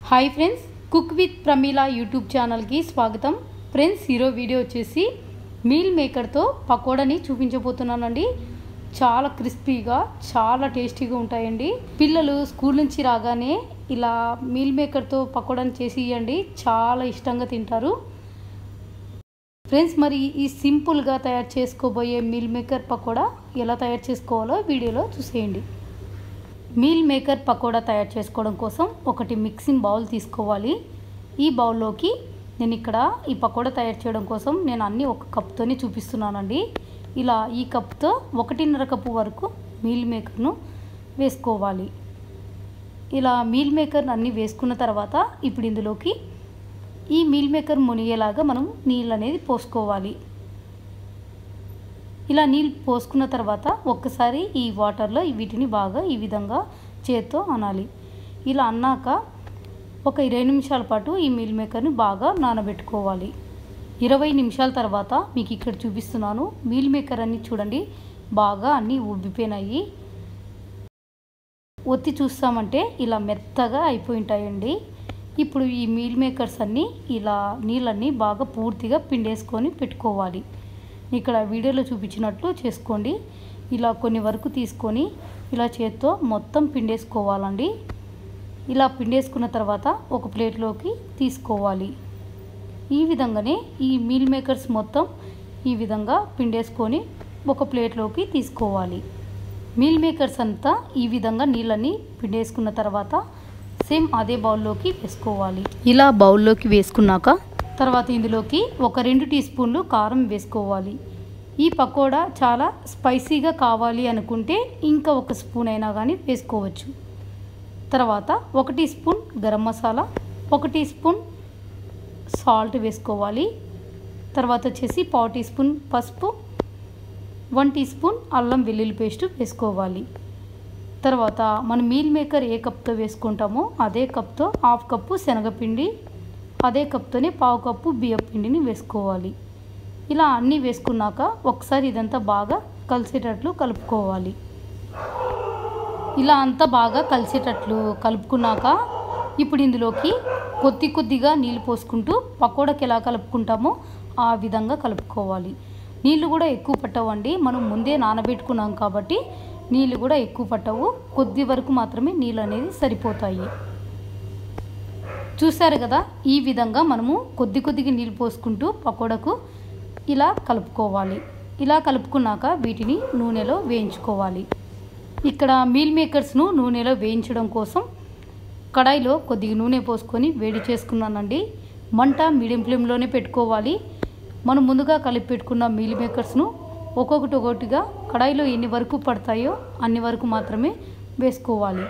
hi friends cook with Pramila YouTube ఛానల్కి స్వాగతం friends hero video వచ్చేసి మీల్ మేకర్తో పకోడాని చూపించబోతున్నానండి చాలా క్రిస్పీగా చాలా టేస్టీగా ఉంటాయండి పిల్లలు స్కూల్ నుంచి రాగానే ఇలా మీల్ మేకర్తో పకోడాని చేసి ఇవ్వండి చాలా ఇష్టంగా తింటారు ఫ్రెండ్స్ మరి ఈ సింపుల్గా తయారు చేసుకోబోయే మీల్ మేకర్ పకోడా ఎలా తయారు చేసుకోవాలో వీడియోలో చూసేయండి మీల్ మేకర్ పకోడా తయారు చేసుకోవడం కోసం ఒకటి మిక్సింగ్ బౌల్ తీసుకోవాలి ఈ బౌల్లోకి నేను ఇక్కడ ఈ పకోడా తయారు చేయడం కోసం నేను అన్నీ ఒక కప్తోనే చూపిస్తున్నానండి ఇలా ఈ కప్తో ఒకటిన్నర కప్పు వరకు మీల్ మేకర్ను వేసుకోవాలి ఇలా మీల్ మేకర్ అన్నీ వేసుకున్న తర్వాత ఇప్పుడు ఇందులోకి ఈ మీల్ మేకర్ మునిగేలాగా మనం నీళ్ళు అనేది పోసుకోవాలి ఇలా నీళ్ళు పోసుకున్న తర్వాత ఒక్కసారి ఈ వాటర్లో వీటిని బాగా ఈ విధంగా చేత్తో అనాలి ఇలా అన్నాక ఒక ఇరవై నిమిషాల పాటు ఈ మీల్ మేకర్ని బాగా నానబెట్టుకోవాలి ఇరవై నిమిషాల తర్వాత మీకు ఇక్కడ చూపిస్తున్నాను మీల్ మేకర్ అన్ని చూడండి బాగా అన్నీ ఉబ్బిపోయినాయి ఒత్తి చూస్తామంటే ఇలా మెత్తగా అయిపోయి ఉంటాయండి ఇప్పుడు ఈ మీల్ మేకర్స్ అన్నీ ఇలా నీళ్ళన్నీ బాగా పూర్తిగా పిండేసుకొని పెట్టుకోవాలి ఇక్కడ వీడియోలో చూపించినట్లు చేసుకోండి ఇలా కొన్ని వరకు తీసుకొని ఇలా చేత్తో మొత్తం పిండేసుకోవాలండి ఇలా పిండేసుకున్న తర్వాత ఒక ప్లేట్లోకి తీసుకోవాలి ఈ విధంగానే ఈ మీల్ మేకర్స్ మొత్తం ఈ విధంగా పిండేసుకొని ఒక ప్లేట్లోకి తీసుకోవాలి మీల్ మేకర్స్ అంతా ఈ విధంగా నీళ్ళని పిండేసుకున్న తర్వాత సేమ్ అదే బౌల్లోకి వేసుకోవాలి ఇలా బౌల్లోకి వేసుకున్నాక తర్వాత ఇందులోకి ఒక రెండు టీ స్పూన్లు కారం వేసుకోవాలి ఈ పకోడా చాలా స్పైసీగా కావాలి అనుకుంటే ఇంకా ఒక స్పూన్ అయినా కానీ వేసుకోవచ్చు తర్వాత ఒక టీ స్పూన్ గరం మసాలా ఒక టీ స్పూన్ సాల్ట్ వేసుకోవాలి తర్వాత వచ్చేసి పావు టీ స్పూన్ పసుపు వన్ టీ స్పూన్ అల్లం వెల్లుల్లి పేస్ట్ వేసుకోవాలి తర్వాత మనం మీల్ మేకర్ ఏ కప్తో వేసుకుంటామో అదే కప్తో హాఫ్ కప్పు శనగపిండి అదే కప్తోనే పావు కప్పు బియ్యం పిండిని వేసుకోవాలి ఇలా అన్నీ వేసుకున్నాక ఒకసారి ఇదంతా బాగా కలిసేటట్లు కలుపుకోవాలి ఇలా అంతా బాగా కలిసేటట్లు కలుపుకున్నాక ఇప్పుడు ఇందులోకి కొద్ది కొద్దిగా నీళ్ళు పోసుకుంటూ పకోడాకి ఎలా కలుపుకుంటామో ఆ విధంగా కలుపుకోవాలి నీళ్ళు కూడా ఎక్కువ పట్టవండి మనం ముందే నానబెట్టుకున్నాం కాబట్టి నీళ్ళు కూడా ఎక్కువ పట్టవు కొద్ది వరకు మాత్రమే నీళ్ళు అనేది సరిపోతాయి చూసారు కదా ఈ విధంగా మనము కొద్ది కొద్దిగా నీళ్ళు పోసుకుంటూ పకోడకు ఇలా కలుపుకోవాలి ఇలా కలుపుకున్నాక వీటిని నూనెలో వేయించుకోవాలి ఇక్కడ మీల్ మేకర్స్ను నూనెలో వేయించడం కోసం కడాయిలో కొద్దిగా నూనె పోసుకొని వేడి చేసుకున్నానండి మంట మీడియం ఫ్లేమ్లోనే పెట్టుకోవాలి మనం ముందుగా కలిపి పెట్టుకున్న మీల్ మేకర్స్ను ఒక్కొక్కటి ఒక్కొక్కటిగా కడాయిలో ఎన్ని వరకు పడతాయో అన్ని వరకు మాత్రమే వేసుకోవాలి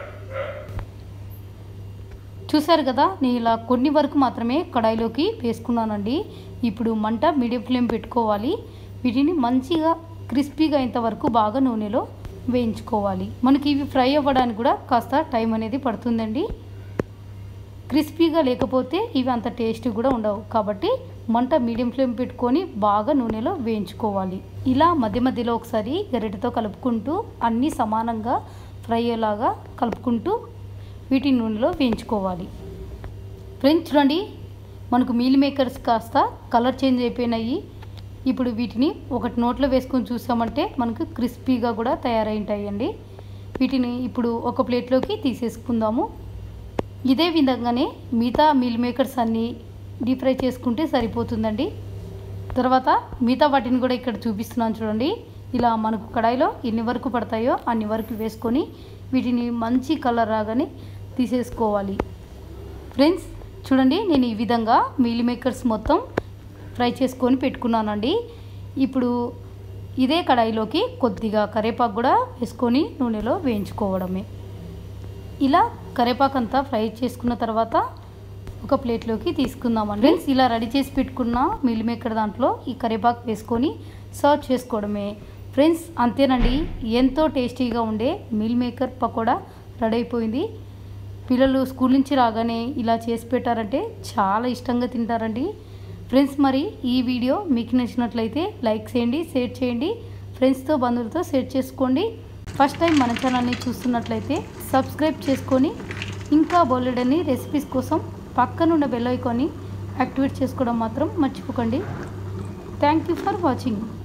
చూసారు కదా నేను ఇలా కొన్ని వరకు మాత్రమే కడాయిలోకి వేసుకున్నానండి ఇప్పుడు మంట మీడియం ఫ్లేమ్ పెట్టుకోవాలి వీటిని మంచిగా క్రిస్పీగా అయ్యేంత వరకు బాగా నూనెలో వేయించుకోవాలి మనకి ఇవి ఫ్రై అవ్వడానికి కూడా కాస్త టైం అనేది పడుతుందండి క్రిస్పీగా లేకపోతే ఇవి అంత టేస్ట్ కూడా ఉండవు కాబట్టి మంట మీడియం ఫ్లేమ్ పెట్టుకొని బాగా నూనెలో వేయించుకోవాలి ఇలా మధ్య మధ్యలో ఒకసారి గరిటెతో కలుపుకుంటూ అన్నీ సమానంగా ఫ్రై అయ్యేలాగా కలుపుకుంటూ వీటిని నూనెలో వేయించుకోవాలి ఫ్రెండ్స్ చూడండి మనకు మీల్ మేకర్స్ కాస్త కలర్ చేంజ్ అయిపోయినాయి ఇప్పుడు వీటిని ఒకటి నోట్లో వేసుకొని చూసామంటే మనకు క్రిస్పీగా కూడా తయారై ఉంటాయండి వీటిని ఇప్పుడు ఒక ప్లేట్లోకి తీసేసుకుందాము ఇదే విధంగానే మిగతా మీల్ మేకర్స్ అన్నీ డీప్ ఫ్రై చేసుకుంటే సరిపోతుందండి తర్వాత మిగతా వాటిని కూడా ఇక్కడ చూపిస్తున్నాను చూడండి ఇలా మనకు కడాయిలో ఎన్ని వరకు పడతాయో అన్ని వరకు వేసుకొని వీటిని మంచి కలర్ రాగానే తీసేసుకోవాలి ఫ్రెండ్స్ చూడండి నేను ఈ విధంగా మీల్ మేకర్స్ మొత్తం ఫ్రై చేసుకొని పెట్టుకున్నానండి ఇప్పుడు ఇదే కడాయిలోకి కొద్దిగా కరివేపాకు కూడా వేసుకొని నూనెలో వేయించుకోవడమే ఇలా కరివేపాకు అంతా ఫ్రై చేసుకున్న తర్వాత ఒక ప్లేట్లోకి తీసుకుందామండి ఫ్రెండ్స్ ఇలా రెడీ చేసి పెట్టుకున్న మీల్ మేకర్ దాంట్లో ఈ కరివేపాకు వేసుకొని సర్వ్ చేసుకోవడమే ఫ్రెండ్స్ అంతేనండి ఎంతో టేస్టీగా ఉండే మీల్ మేకర్ పకోడా రెడీ అయిపోయింది పిల్లలు స్కూల్ నుంచి రాగానే ఇలా చేసి పెట్టారంటే చాలా ఇష్టంగా తింటారండి ఫ్రెండ్స్ మరి ఈ వీడియో మీకు నచ్చినట్లయితే లైక్ చేయండి షేర్ చేయండి ఫ్రెండ్స్తో బంధువులతో షేర్ చేసుకోండి ఫస్ట్ టైం మన ఛానల్ని చూస్తున్నట్లయితే సబ్స్క్రైబ్ చేసుకొని ఇంకా బోలెడని రెసిపీస్ కోసం పక్కనున్న బెల్ ఐకాన్ని యాక్టివేట్ చేసుకోవడం మాత్రం మర్చిపోకండి థ్యాంక్ యూ ఫర్ వాచింగ్